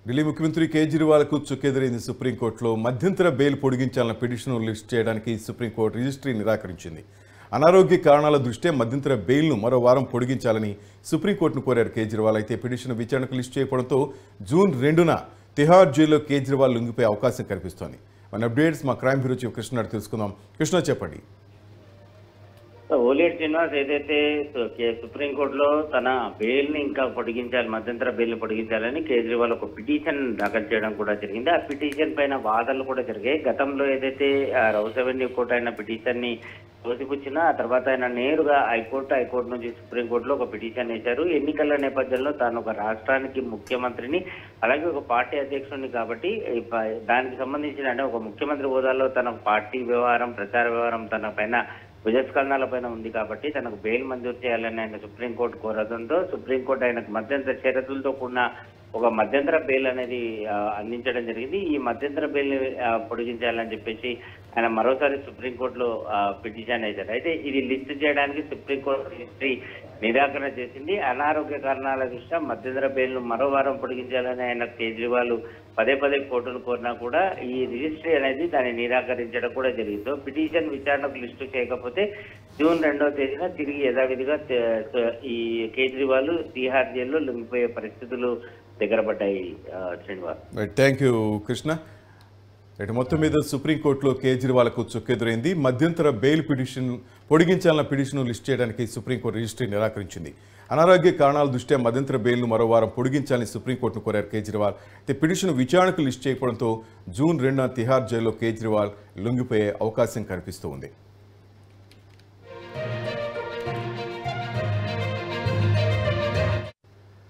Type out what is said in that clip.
ఢిల్లీ ముఖ్యమంత్రి కేజ్రీవాల్కు చుక్కెదురైంది సుప్రీంకోర్టులో మధ్యంతర బెయిల్ పొడిగించాలన్న పిటిషన్ లిస్ట్ చేయడానికి సుప్రీంకోర్టు రిజిస్ట్రీ నిరాకరించింది అనారోగ్య కారణాల దృష్ట్యా మధ్యంతర బెయిల్ను మరో వారం పొడిగించాలని సుప్రీంకోర్టును కోరారు కేజ్రీవాల్ అయితే పిటిషన్ విచారణకు లిస్ట్ చేయడంతో జూన్ రెండున తిహార్ జైల్లో కేజ్రీవాల్ లొంగిపోయే అవకాశం కనిపిస్తోంది మన అప్డేట్స్ మా క్రైమ్ బ్యూరో చీఫ్ కృష్ణ గారు తెలుసుకుందాం కృష్ణ చెప్పండి ఓలేట్ శ్రీనివాస్ ఏదైతే సు- కే- సుప్రీంకోర్టులో తన బెయిల్ ని ఇంకా పొడిగించాలి మధ్యంతర బెయిల్ ని పొడిగించాలని కేజ్రీవాల్ ఒక పిటిషన్ దాఖలు చేయడం కూడా జరిగింది ఆ పిటిషన్ పైన వాదనలు కూడా జరిగాయి గతంలో ఏదైతే ఆ, రౌస్ అవెన్యూ కోర్టు అయిన పిటిషన్ ని తోసిపుచ్చినా ఆ తర్వాత ఆయన నేరుగా హైకోర్టు హైకోర్టు నుంచి సుప్రీంకోర్టులో ఒక పిటిషన్ వేశారు ఎన్నికల నేపథ్యంలో తాను ఒక రాష్ట్రానికి ముఖ్యమంత్రిని అలాగే ఒక పార్టీ అధ్యక్షుడిని కాబట్టి ఈ ప- దానికి సంబంధించిన అంటే ఒక ముఖ్యమంత్రి హోదాలో తన పార్టీ వ్యవహారం ప్రచార వ్యవహారం తన పైన భుజస్కంధాల పైన ఉంది కాబట్టి తనకు బెయిల్ మంజూరు చేయాలని ఆయన సుప్రీంకోర్టు కోరడంతో సుప్రీంకోర్టు ఆయనకు మధ్యంతర షరతులతో కూడిన ఒక మధ్యంతర బెయిల్ అనేది ఆ, అందించడం జరిగింది ఈ మధ్యంతర బెయిల్ పొడిగించాలని చెప్పేసి ఆయన మరోసారి సుప్రీంకోర్టులో ఆ, పిటిషన్ వేశారు అయితే ఇది లిస్ట్ చేయడానికి సుప్రీంకోర్టు హిస్టరీ నిరాకరణ చేసింది అనారోగ్య కారణాల దృష్ట్యా మధ్యంతర బెయిల్ ను మరో వారం పొడిగించాలని ఆయన కేజ్రీవాల్ పదే పదే కోర్టును కోరినా కూడా ఈ రిజిస్ట్రీ అనేది దాన్ని నిరాకరించడం కూడా జరిగింది సో పిటిషన్ విచారణకు లిస్టు చేయకపోతే జూన్ రెండవ తేదీన తిరిగి యథావిధిగా తే- తే- ఈ కేజ్రీవాల్ తీహార్ జైల్లో లొంగిపోయే పరిస్థితులు దగ్గర పడ్డాయి ఆ, Srinivas thank you Krishna right మొత్తం మీద సుప్రీంకోర్టులో కేజ్రీవాల్కు చుక్కెదురైంది మధ్యంతర బెయిల్ పిటిషన్ పొడిగించాలన్న పిటిషన్ లిస్ట్ చేయడానికి సుప్రీంకోర్టు రిజిస్ట్రీ నిరాకరించింది అనారోగ్య కారణాల దృష్ట్యా మధ్యంతర బెయిల్ను మరో వారం పొడిగించాలని సుప్రీంకోర్టును కోరారు కేజ్రీవాల్ అయితే పిటిషన్ విచారణకు లిస్ట్ చేయడంతో జూన్ రెండున తిహార్ జైల్లో కేజ్రీవాల్ లొంగిపోయే అవకాశం కనిపిస్తూ ఉంది